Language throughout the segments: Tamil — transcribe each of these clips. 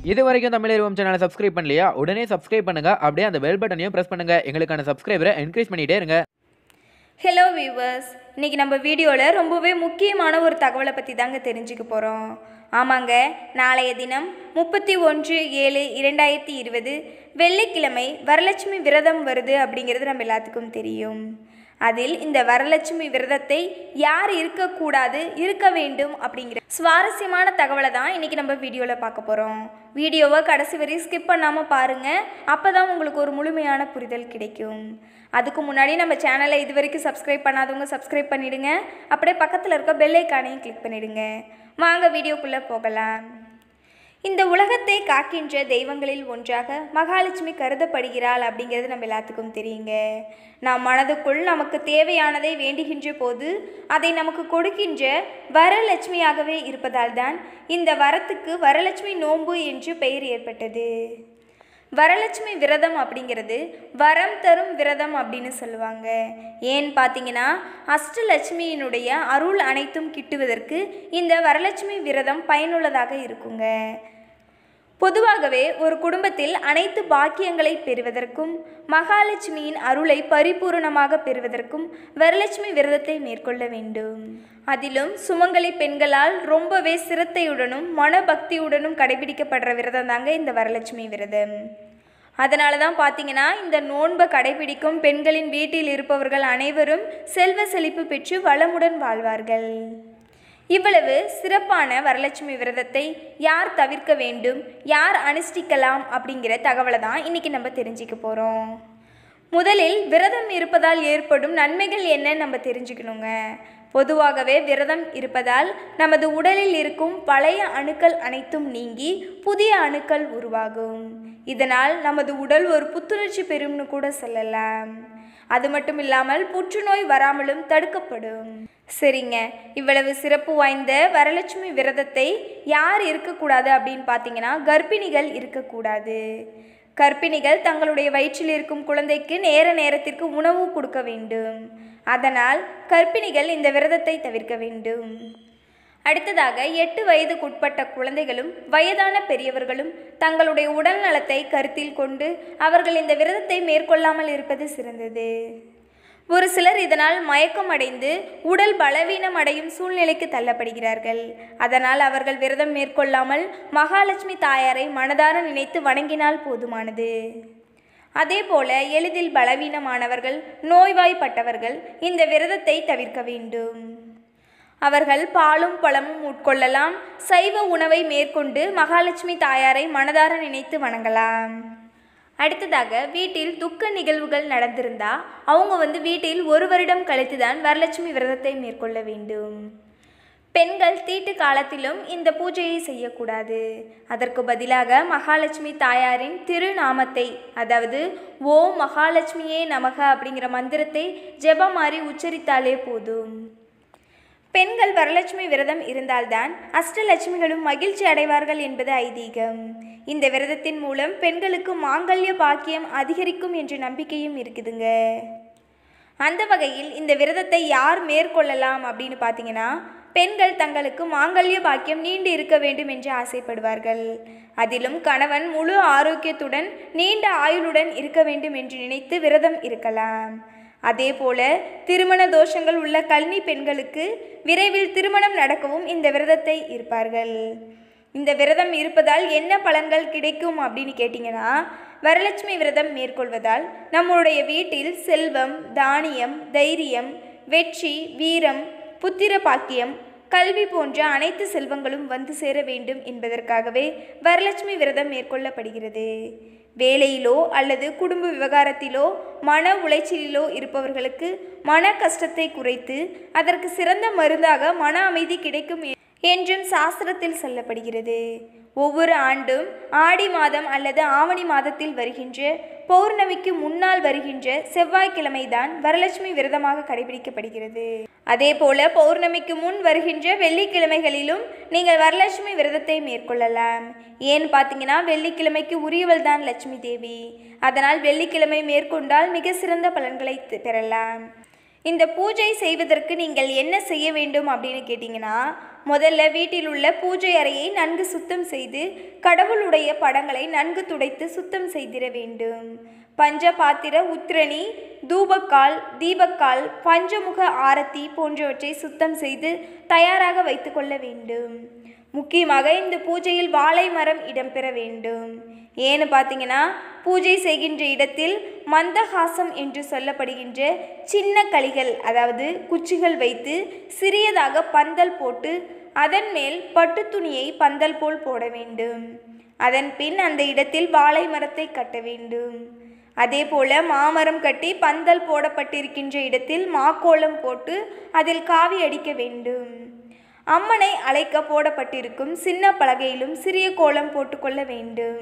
இது வரைக்கும் தமிழ் சேனலை சப்ஸ்கிரைப் பண்ணலையா உடனே சப்ஸ்கிரைப் பண்ணுங்க அப்படியே அந்த பெல் பட்டனையும் பிரஸ் பண்ணுங்க எங்களுக்கான சப்ஸ்கிரைபரை என்கரேஜ் பண்ணிட்டே இருங்க ஹலோ வியூவர்ஸ் இன்றைக்கி நம்ம வீடியோவில் ரொம்பவே முக்கியமான ஒரு தகவலை பற்றி தாங்க தெரிஞ்சுக்க போகிறோம் ஆமாங்க நாளைய தினம் முப்பத்தி ஒன்று ஏழு இரண்டாயிரத்தி இருபது வெள்ளிக்கிழமை வரலட்சுமி விரதம் வருது அப்படிங்கிறது நம்ம எல்லாத்துக்கும் தெரியும் அதில் இந்த வரலட்சுமி விரதத்தை யார் இருக்கக்கூடாது இருக்க வேண்டும் அப்படிங்கிற சுவாரஸ்யமான தகவலை தான் இன்றைக்கி நம்ம வீடியோவில் பார்க்க போகிறோம் வீடியோவை கடைசி வரை ஸ்கிப் பண்ணாமல் பாருங்கள் அப்போ தான் உங்களுக்கு ஒரு முழுமையான புரிதல் கிடைக்கும் அதுக்கு முன்னாடி நம்ம சேனலை இது வரைக்கும் சப்ஸ்கிரைப் பண்ணாதவங்க சப்ஸ்கிரைப் பண்ணிடுங்க அப்படியே பக்கத்தில் இருக்க பெல் ஐக்கானையும் கிளிக் பண்ணிடுங்க வாங்க வீடியோக்குள்ளே போகலாம் இந்த உலகத்தை காக்கின்ற தெய்வங்களில் ஒன்றாக மகாலட்சுமி கருதப்படுகிறாள் அப்படிங்கிறது நம்ம எல்லாத்துக்கும் தெரியுங்க நாம் மனதுக்குள் நமக்கு தேவையானதை வேண்டுகின்ற போது அதை நமக்கு கொடுக்கின்ற வரலட்சுமியாகவே இருப்பதால் தான் இந்த வரத்துக்கு வரலட்சுமி நோன்பு என்று பெயர் ஏற்பட்டது வரலட்சுமி விரதம் அப்படிங்கிறது வரம் தரும் விரதம் அப்படின்னு சொல்லுவாங்க ஏன்னு பார்த்தீங்கன்னா அஷ்டலட்சுமியினுடைய அருள் அனைத்தும் கிட்டுவதற்கு இந்த வரலட்சுமி விரதம் பயனுள்ளதாக இருக்குங்க பொதுவாகவே ஒரு குடும்பத்தில் அனைத்து பாக்கியங்களை பெறுவதற்கும் மகாலட்சுமியின் அருளை பரிபூரணமாக பெறுவதற்கும் வரலட்சுமி விரதத்தை மேற்கொள்ள வேண்டும் அதிலும் சுமங்கலி பெண்களால் ரொம்பவே சிரத்தையுடனும் மனபக்தியுடனும் கடைபிடிக்கப்படுற விரதம் தாங்க இந்த வரலட்சுமி விரதம் அதனால தான் பார்த்தீங்கன்னா இந்த நோன்பை கடைபிடிக்கும் பெண்களின் வீட்டில் இருப்பவர்கள் அனைவரும் செல்வ செழிப்பு பெற்று வளமுடன் வாழ்வார்கள் இவ்வளவு சிறப்பான வரலட்சுமி விரதத்தை யார் தவிர்க்க வேண்டும் யார் அனுஷ்டிக்கலாம் அப்படிங்கிற தகவலை தான் இன்றைக்கி நம்ம தெரிஞ்சுக்க போகிறோம் முதலில் விரதம் இருப்பதால் ஏற்படும் நன்மைகள் என்ன நம்ம தெரிஞ்சுக்கணுங்க பொதுவாகவே விரதம் இருப்பதால் நமது உடலில் இருக்கும் பழைய அணுக்கள் அனைத்தும் நீங்கி புதிய அணுக்கள் உருவாகும் இதனால் நமது உடல் ஒரு புத்துணர்ச்சி பெறும்னு கூட சொல்லலாம் அது மட்டும் இல்லாமல் புற்றுநோய் வராமலும் தடுக்கப்படும் சரிங்க இவ்வளவு சிறப்பு வாய்ந்த வரலட்சுமி விரதத்தை யார் இருக்கக்கூடாது அப்படின்னு பார்த்தீங்கன்னா கர்ப்பிணிகள் இருக்கக்கூடாது கர்ப்பிணிகள் தங்களுடைய வயிற்றில் இருக்கும் குழந்தைக்கு நேர நேரத்திற்கு உணவு கொடுக்க வேண்டும் அதனால் கர்ப்பிணிகள் இந்த விரதத்தை தவிர்க்க வேண்டும் அடுத்ததாக எட்டு வயதுக்குட்பட்ட குழந்தைகளும் வயதான பெரியவர்களும் தங்களுடைய உடல் நலத்தை கருத்தில் கொண்டு அவர்கள் இந்த விரதத்தை மேற்கொள்ளாமல் இருப்பது சிறந்தது ஒரு சிலர் இதனால் மயக்கம் அடைந்து உடல் பலவீனம் அடையும் சூழ்நிலைக்கு தள்ளப்படுகிறார்கள் அதனால் அவர்கள் விரதம் மேற்கொள்ளாமல் மகாலட்சுமி தாயாரை மனதார நினைத்து வணங்கினால் போதுமானது அதேபோல எளிதில் பலவீனமானவர்கள் நோய்வாய்ப்பட்டவர்கள் இந்த விரதத்தை தவிர்க்க வேண்டும் அவர்கள் பாலும் பழமும் உட்கொள்ளலாம் சைவ உணவை மேற்கொண்டு மகாலட்சுமி தாயாரை மனதார நினைத்து வணங்கலாம் அடுத்ததாக வீட்டில் துக்க நிகழ்வுகள் நடந்திருந்தா அவங்க வந்து வீட்டில் ஒரு வருடம் கழித்து தான் வரலட்சுமி விரதத்தை மேற்கொள்ள வேண்டும் பெண்கள் தீட்டு காலத்திலும் இந்த பூஜையை செய்யக்கூடாது அதற்கு பதிலாக மகாலட்சுமி தாயாரின் திருநாமத்தை அதாவது ஓ மகாலட்சுமியே நமக அப்படிங்கிற மந்திரத்தை ஜெபமாறி உச்சரித்தாலே போதும் பெண்கள் வரலட்சுமி விரதம் இருந்தால்தான் அஷ்டலட்சுமிகளும் மகிழ்ச்சி அடைவார்கள் என்பது ஐதீகம் இந்த விரதத்தின் மூலம் பெண்களுக்கு மாங்கல்ய பாக்கியம் அதிகரிக்கும் என்ற நம்பிக்கையும் இருக்குதுங்க அந்த வகையில் இந்த விரதத்தை யார் மேற்கொள்ளலாம் அப்படின்னு பார்த்தீங்கன்னா பெண்கள் தங்களுக்கு மாங்கல்ய பாக்கியம் நீண்டு இருக்க வேண்டும் என்று ஆசைப்படுவார்கள் அதிலும் கணவன் முழு ஆரோக்கியத்துடன் நீண்ட ஆயுளுடன் இருக்க வேண்டும் என்று நினைத்து விரதம் இருக்கலாம் அதேபோல திருமண தோஷங்கள் உள்ள கல்வி பெண்களுக்கு விரைவில் திருமணம் நடக்கவும் இந்த விரதத்தை இருப்பார்கள் இந்த விரதம் இருப்பதால் என்ன பலன்கள் கிடைக்கும் அப்படின்னு கேட்டிங்கன்னா வரலட்சுமி விரதம் மேற்கொள்வதால் நம்முடைய வீட்டில் செல்வம் தானியம் தைரியம் வெற்றி வீரம் புத்திர பாக்கியம் கல்வி போன்ற அனைத்து செல்வங்களும் வந்து சேர வேண்டும் என்பதற்காகவே வரலட்சுமி விரதம் மேற்கொள்ளப்படுகிறது வேலையிலோ அல்லது குடும்ப விவகாரத்திலோ மன உளைச்சலிலோ இருப்பவர்களுக்கு மன கஷ்டத்தை குறைத்து அதற்கு சிறந்த மருந்தாக மன அமைதி கிடைக்கும் என்றும் சாஸ்திரத்தில் சொல்லப்படுகிறது ஒவ்வொரு ஆண்டும் ஆடி மாதம் அல்லது ஆவணி மாதத்தில் வருகின்ற பௌர்ணமிக்கு முன்னால் வருகின்ற செவ்வாய்க்கிழமைதான் வரலட்சுமி விரதமாக கடைபிடிக்கப்படுகிறது அதே போல பௌர்ணமிக்கு முன் வருகின்ற வெள்ளிக்கிழமைகளிலும் நீங்கள் வரலட்சுமி விரதத்தை மேற்கொள்ளலாம் ஏன்னு பார்த்தீங்கன்னா வெள்ளிக்கிழமைக்கு உரியவள் தான் லட்சுமி தேவி அதனால் வெள்ளிக்கிழமை மேற்கொண்டால் மிக சிறந்த பலன்களை பெறலாம் இந்த பூஜை செய்வதற்கு நீங்கள் என்ன செய்ய வேண்டும் அப்படின்னு கேட்டிங்கன்னா முதல்ல வீட்டில் உள்ள பூஜை அறையை நன்கு சுத்தம் செய்து கடவுளுடைய படங்களை நன்கு துடைத்து சுத்தம் செய்திட வேண்டும் பஞ்ச பாத்திர உத்திரணி தூபக்கால் தீபக்கால் பஞ்சமுக ஆரத்தி போன்றவற்றை சுத்தம் செய்து தயாராக வைத்துக்கொள்ள வேண்டும் முக்கியமாக இந்த பூஜையில் வாழை மரம் இடம்பெற வேண்டும் ஏன்னு பார்த்தீங்கன்னா பூஜை செய்கின்ற இடத்தில் மந்தஹாசம் என்று சொல்லப்படுகின்ற சின்ன களிகள் அதாவது குச்சிகள் வைத்து சிறியதாக பந்தல் போட்டு அதன் மேல் பட்டு துணியை பந்தல் போல் போட வேண்டும் அதன் பின் அந்த இடத்தில் வாழை மரத்தை கட்ட வேண்டும் அதே போல மாமரம் கட்டி பந்தல் போடப்பட்டிருக்கின்ற இடத்தில் மாக்கோலம் போட்டு அதில் காவி அடிக்க வேண்டும் அம்மனை அழைக்க போடப்பட்டிருக்கும் சின்ன பலகையிலும் சிறிய கோலம் போட்டுக்கொள்ள வேண்டும்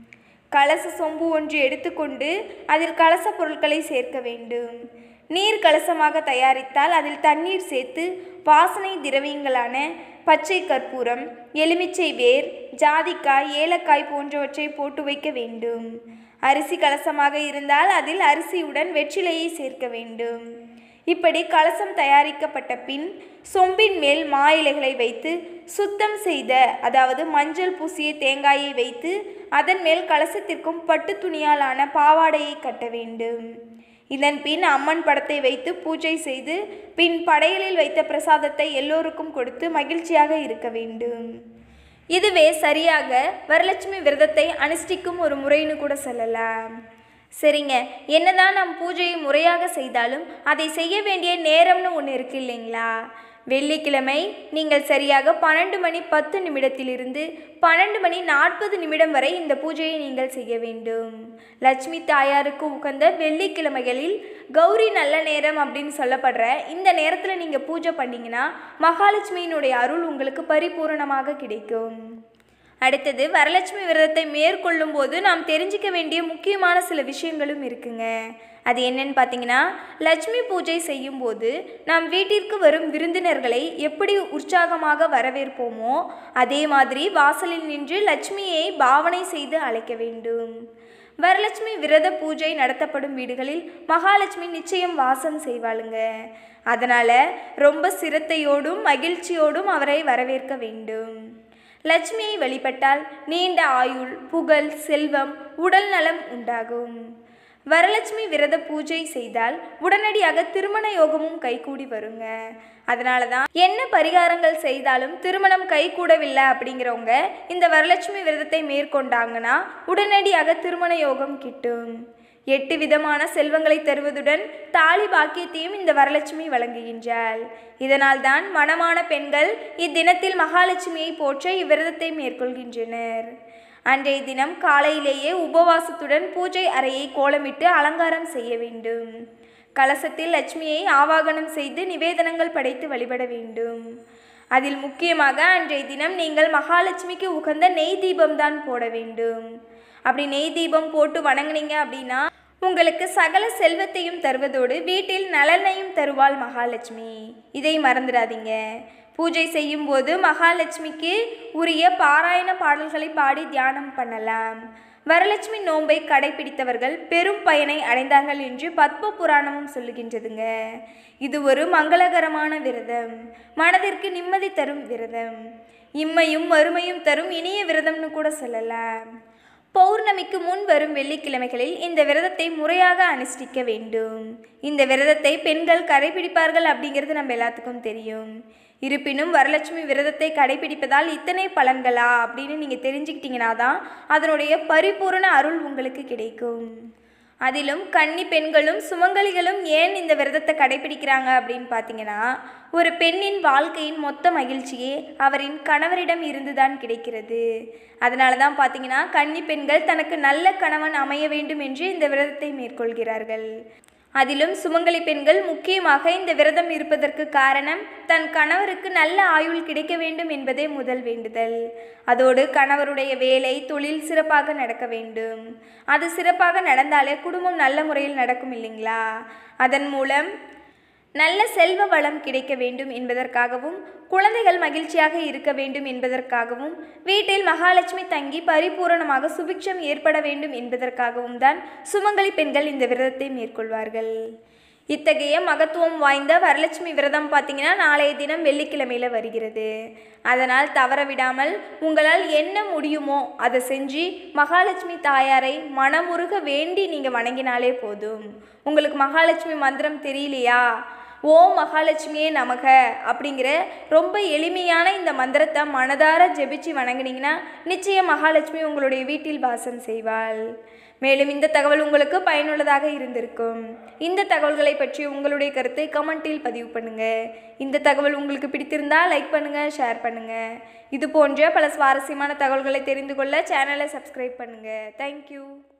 கலச சொம்பு ஒன்று எடுத்துக்கொண்டு அதில் கலச பொருட்களை சேர்க்க வேண்டும் நீர் கலசமாக தயாரித்தால் அதில் தண்ணீர் சேர்த்து வாசனை திரவியங்களான பச்சை கற்பூரம் எலுமிச்சை வேர் ஜாதிக்காய் ஏலக்காய் போன்றவற்றை போட்டு வைக்க வேண்டும் அரிசி கலசமாக இருந்தால் அதில் அரிசியுடன் வெற்றிலையை சேர்க்க வேண்டும் இப்படி கலசம் தயாரிக்கப்பட்ட பின் சொம்பின் மேல் மா இலைகளை வைத்து சுத்தம் செய்த அதாவது மஞ்சள் பூசிய தேங்காயை வைத்து அதன் மேல் கலசத்திற்கும் பட்டு துணியாலான பாவாடையை கட்ட வேண்டும் இதன் பின் அம்மன் படத்தை வைத்து பூஜை செய்து பின் படையலில் வைத்த பிரசாதத்தை எல்லோருக்கும் கொடுத்து மகிழ்ச்சியாக இருக்க வேண்டும் இதுவே சரியாக வரலட்சுமி விரதத்தை அனுஷ்டிக்கும் ஒரு முறைன்னு கூட சொல்லலாம் சரிங்க என்னதான் நாம் பூஜையை முறையாக செய்தாலும் அதை செய்ய வேண்டிய நேரம்னு ஒன்று இருக்கு இல்லைங்களா வெள்ளிக்கிழமை நீங்கள் சரியாக பன்னெண்டு மணி பத்து நிமிடத்திலிருந்து பன்னெண்டு மணி நாற்பது நிமிடம் வரை இந்த பூஜையை நீங்கள் செய்ய வேண்டும் லட்சுமி தாயாருக்கு உகந்த வெள்ளிக்கிழமைகளில் கௌரி நல்ல நேரம் அப்படின்னு சொல்லப்படுற இந்த நேரத்தில் நீங்கள் பூஜை பண்ணிங்கன்னா மகாலட்சுமியினுடைய அருள் உங்களுக்கு பரிபூரணமாக கிடைக்கும் அடுத்தது வரலட்சுமி விரதத்தை மேற்கொள்ளும் போது நாம் தெரிஞ்சிக்க வேண்டிய முக்கியமான சில விஷயங்களும் இருக்குங்க அது என்னன்னு பார்த்தீங்கன்னா லட்சுமி பூஜை செய்யும்போது நாம் வீட்டிற்கு வரும் விருந்தினர்களை எப்படி உற்சாகமாக வரவேற்போமோ அதே மாதிரி வாசலில் நின்று லட்சுமியை பாவனை செய்து அழைக்க வேண்டும் வரலட்சுமி விரத பூஜை நடத்தப்படும் வீடுகளில் மகாலட்சுமி நிச்சயம் வாசம் செய்வாளுங்க அதனால் ரொம்ப சிரத்தையோடும் மகிழ்ச்சியோடும் அவரை வரவேற்க வேண்டும் லட்சுமியை வழிபட்டால் நீண்ட ஆயுள் புகழ் செல்வம் உடல் நலம் உண்டாகும் வரலட்சுமி விரத பூஜை செய்தால் உடனடியாக திருமண யோகமும் கைகூடி வருங்க அதனால தான் என்ன பரிகாரங்கள் செய்தாலும் திருமணம் கைகூடவில்லை அப்படிங்கிறவங்க இந்த வரலட்சுமி விரதத்தை மேற்கொண்டாங்கன்னா உடனடியாக திருமண யோகம் கிட்டும் எட்டு விதமான செல்வங்களை தருவதுடன் தாலி பாக்கியத்தையும் இந்த வரலட்சுமி வழங்குகின்றாள் இதனால்தான் மணமான பெண்கள் இத்தினத்தில் மகாலட்சுமியை போற்ற இவ்விரதத்தை மேற்கொள்கின்றனர் அன்றைய தினம் காலையிலேயே உபவாசத்துடன் பூஜை அறையை கோலமிட்டு அலங்காரம் செய்ய வேண்டும் கலசத்தில் லட்சுமியை ஆவாகனம் செய்து நிவேதனங்கள் படைத்து வழிபட வேண்டும் அதில் முக்கியமாக அன்றைய தினம் நீங்கள் மகாலட்சுமிக்கு உகந்த நெய் தீபம் தான் போட வேண்டும் அப்படி நெய் தீபம் போட்டு வணங்குனீங்க அப்படின்னா உங்களுக்கு சகல செல்வத்தையும் தருவதோடு வீட்டில் நலனையும் தருவாள் மகாலட்சுமி இதை மறந்துடாதீங்க பூஜை செய்யும்போது மகாலட்சுமிக்கு உரிய பாராயண பாடல்களை பாடி தியானம் பண்ணலாம் வரலட்சுமி நோன்பை கடைபிடித்தவர்கள் பெரும் பயனை அடைந்தார்கள் என்று பத்ம புராணமும் சொல்லுகின்றதுங்க இது ஒரு மங்களகரமான விரதம் மனதிற்கு நிம்மதி தரும் விரதம் இம்மையும் வறுமையும் தரும் இனிய விரதம்னு கூட சொல்லலாம் பௌர்ணமிக்கு முன் வரும் வெள்ளிக்கிழமைகளில் இந்த விரதத்தை முறையாக அனுஷ்டிக்க வேண்டும் இந்த விரதத்தை பெண்கள் கடைபிடிப்பார்கள் அப்படிங்கிறது நம்ம எல்லாத்துக்கும் தெரியும் இருப்பினும் வரலட்சுமி விரதத்தை கடைபிடிப்பதால் இத்தனை பலன்களா அப்படின்னு நீங்கள் தெரிஞ்சுக்கிட்டீங்கன்னா தான் அதனுடைய பரிபூரண அருள் உங்களுக்கு கிடைக்கும் அதிலும் கன்னி பெண்களும் சுமங்கலிகளும் ஏன் இந்த விரதத்தை கடைபிடிக்கிறாங்க அப்படின்னு பார்த்தீங்கன்னா ஒரு பெண்ணின் வாழ்க்கையின் மொத்த மகிழ்ச்சியே அவரின் கணவரிடம் இருந்துதான் கிடைக்கிறது அதனால தான் பார்த்தீங்கன்னா கன்னி பெண்கள் தனக்கு நல்ல கணவன் அமைய வேண்டும் என்று இந்த விரதத்தை மேற்கொள்கிறார்கள் அதிலும் சுமங்கலி பெண்கள் முக்கியமாக இந்த விரதம் இருப்பதற்கு காரணம் தன் கணவருக்கு நல்ல ஆயுள் கிடைக்க வேண்டும் என்பதே முதல் வேண்டுதல் அதோடு கணவருடைய வேலை தொழில் சிறப்பாக நடக்க வேண்டும் அது சிறப்பாக நடந்தாலே குடும்பம் நல்ல முறையில் நடக்கும் இல்லைங்களா அதன் மூலம் நல்ல செல்வ வளம் கிடைக்க வேண்டும் என்பதற்காகவும் குழந்தைகள் மகிழ்ச்சியாக இருக்க வேண்டும் என்பதற்காகவும் வீட்டில் மகாலட்சுமி தங்கி பரிபூரணமாக சுபிக்ஷம் ஏற்பட வேண்டும் என்பதற்காகவும் தான் சுமங்கலி பெண்கள் இந்த விரதத்தை மேற்கொள்வார்கள் இத்தகைய மகத்துவம் வாய்ந்த வரலட்சுமி விரதம் பார்த்தீங்கன்னா நாளைய தினம் வெள்ளிக்கிழமையில் வருகிறது அதனால் தவற விடாமல் உங்களால் என்ன முடியுமோ அதை செஞ்சு மகாலட்சுமி தாயாரை மனமுருக வேண்டி நீங்கள் வணங்கினாலே போதும் உங்களுக்கு மகாலட்சுமி மந்திரம் தெரியலையா ஓம் மகாலட்சுமியே நமக அப்படிங்கிற ரொம்ப எளிமையான இந்த மந்திரத்தை மனதார ஜெபிச்சு வணங்குனீங்கன்னா நிச்சயம் மகாலட்சுமி உங்களுடைய வீட்டில் வாசம் செய்வாள் மேலும் இந்த தகவல் உங்களுக்கு பயனுள்ளதாக இருந்திருக்கும் இந்த தகவல்களை பற்றி உங்களுடைய கருத்தை கமெண்டில் பதிவு பண்ணுங்க இந்த தகவல் உங்களுக்கு பிடித்திருந்தால் லைக் பண்ணுங்க ஷேர் பண்ணுங்க இது போன்ற பல சுவாரஸ்யமான தகவல்களை தெரிந்து கொள்ள சேனலை சப்ஸ்கிரைப் பண்ணுங்க தேங்க்யூ